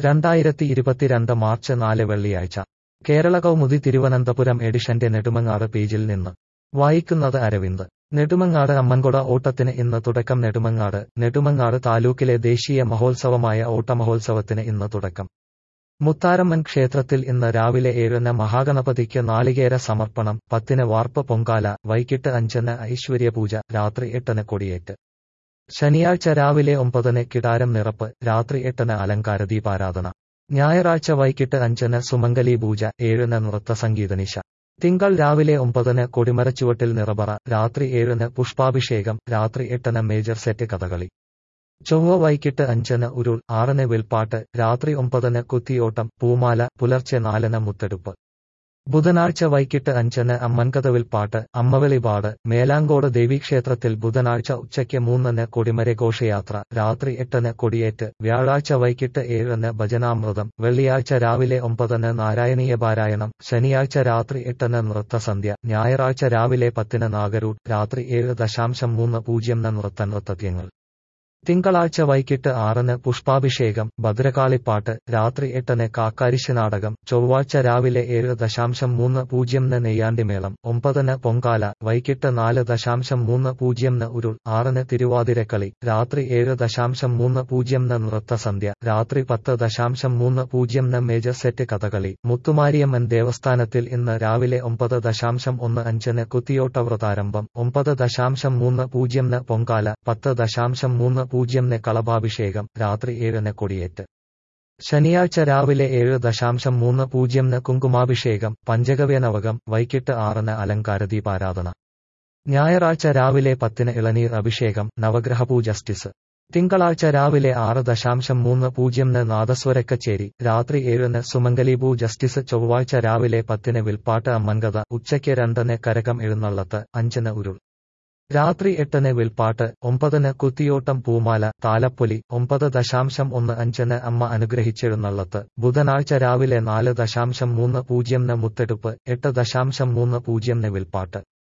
രണ്ടായിരത്തി ഇരുപത്തിരണ്ട് മാർച്ച് നാല് വെള്ളിയാഴ്ച കേരള കൗമുദി തിരുവനന്തപുരം എഡിഷന്റെ നെടുമങ്ങാട് പേജിൽ നിന്ന് വായിക്കുന്നത് അരവിന്ദ് നെടുമങ്ങാട് അമ്മൻകൊട ഓട്ടത്തിന് ഇന്ന് തുടക്കം നെടുമങ്ങാട് നെടുമങ്ങാട് താലൂക്കിലെ ദേശീയ മഹോത്സവമായ ഓട്ടമഹോത്സവത്തിന് ഇന്ന് തുടക്കം മുത്താരമ്മൻ ക്ഷേത്രത്തിൽ ഇന്ന് രാവിലെ ഏഴിന് മഹാഗണപതിക്ക് നാളികേര സമർപ്പണം പത്തിന് വാർപ്പ് പൊങ്കാല വൈകിട്ട് അഞ്ചിന് ഐശ്വര്യപൂജ രാത്രി എട്ടിന് കൊടിയേറ്റ് ശനിയാഴ്ച രാവിലെ ഒമ്പതിന് കിടാരം നിറപ്പ് രാത്രി എട്ടിന് അലങ്കാര ദീപാരാധന ഞായറാഴ്ച വൈകിട്ട് അഞ്ചിന് സുമംഗലി പൂജ ഏഴിന് നൃത്ത സംഗീതനിശ തിങ്കൾ രാവിലെ ഒമ്പതിന് കൊടിമരച്ചുവട്ടിൽ നിറബറ രാത്രി ഏഴിന് പുഷ്പാഭിഷേകം രാത്രി എട്ടിന് മേജർ സെറ്റ് കഥകളി ചൊവ്വ വൈകിട്ട് അഞ്ചിന് ഉരുൾ ആറിന് വിൽപ്പാട്ട് രാത്രി ഒമ്പതിന് കുത്തിയോട്ടം പൂമാല പുലർച്ചെ നാലിന് മുത്തെടുപ്പ് ബുധനാഴ്ച വൈകിട്ട് അഞ്ചിന് അമ്മൻകഥവിൽപ്പാട്ട് അമ്മവെളിപാട് മേലാങ്കോട് ദേവീക്ഷേത്രത്തിൽ ബുധനാഴ്ച ഉച്ചയ്ക്ക് മൂന്നിന് കൊടിമര ഘോഷയാത്ര രാത്രി എട്ടിന് കൊടിയേറ്റ് വ്യാഴാഴ്ച വൈകിട്ട് ഏഴിന് ഭജനാമൃതം വെള്ളിയാഴ്ച രാവിലെ ഒമ്പതിന് നാരായണീയ പാരായണം ശനിയാഴ്ച രാത്രി എട്ടിന് നൃത്തസന്ധ്യ ഞായറാഴ്ച രാവിലെ പത്തിന് നാഗരൂട്ട് രാത്രി ഏഴ് ദശാംശം മൂന്ന് പൂജ്യം നൃത്ത നൃത്തത്യങ്ങൾ തിങ്കളാഴ്ച വൈകിട്ട് ആറിന് പുഷ്പാഭിഷേകം ഭദ്രകാളിപ്പാട്ട് രാത്രി എട്ടിന് കാക്കാരിശ് നാടകം ചൊവ്വാഴ്ച രാവിലെ ഏഴ് ദശാംശം മൂന്ന് പൂജ്യംന് നെയ്യാണ്ടിമേളം ഒമ്പതിന് പൊങ്കാല വൈകിട്ട് നാല് ദശാംശം മൂന്ന് പൂജ്യംന് ഉരുൾ ആറിന് തിരുവാതിരക്കളി രാത്രി ഏഴ് ദശാംശം മൂന്ന് പൂജ്യംന് നൃത്തസന്ധ്യ രാത്രി പത്ത് ദശാംശം മൂന്ന് പൂജ്യംന് മേജർ സെറ്റ് കഥകളി മുത്തുമാരിയമ്മൻ ദേവസ്ഥാനത്തിൽ ഇന്ന് രാവിലെ ഒമ്പത് ദശാംശം ഒന്ന് അഞ്ചിന് കുത്തിയോട്ടവ്രതാരംഭം ഒമ്പത് ദശാംശം മൂന്ന് പൂജ്യംന് പൊങ്കാല പത്ത് ദശാംശം മൂന്ന് പൂജ്യംന് കളഭാഭിഷേകം രാത്രി ഏഴിന് കൊടിയേറ്റ് ശനിയാഴ്ച രാവിലെ ഏഴ് ദശാംശം മൂന്ന് പൂജ്യംന് കുങ്കുമാഭിഷേകം പഞ്ചഗവ്യനവകം വൈകിട്ട് ആറിന് അലങ്കാര ദീപാരാധന ഞായറാഴ്ച രാവിലെ പത്തിന് ഇളനീർ അഭിഷേകം നവഗ്രഹപൂ ജസ്റ്റിസ് തിങ്കളാഴ്ച രാവിലെ ആറ് ദശാംശം മൂന്ന് പൂജ്യംന് നാദസ്വരക്കച്ചേരി രാത്രി ഏഴിന് സുമംഗലിപൂ ജസ്റ്റിസ് ചൊവ്വാഴ്ച രാവിലെ പത്തിന് വിൽപ്പാട്ട് അമ്മൻകഥ ഉച്ചയ്ക്ക് രണ്ടിന് കരകം എഴുന്നള്ളത്ത് അഞ്ചിന് ഉരുൾ രാത്രി എട്ടിന് വിൽപ്പാട്ട് ഒമ്പതിന് കുത്തിയോട്ടം പൂമാല താലപ്പൊലി ഒമ്പത് ദശാംശം ഒന്ന് അഞ്ചിന് അമ്മ അനുഗ്രഹിച്ചെഴുന്നള്ളത്ത് ബുധനാഴ്ച രാവിലെ നാല് ദശാംശം മൂന്ന് പൂജ്യംന് മുത്തെടുപ്പ് എട്ട് ദശാംശം മൂന്ന് പൂജ്യംന് വിൽപ്പാട്ട്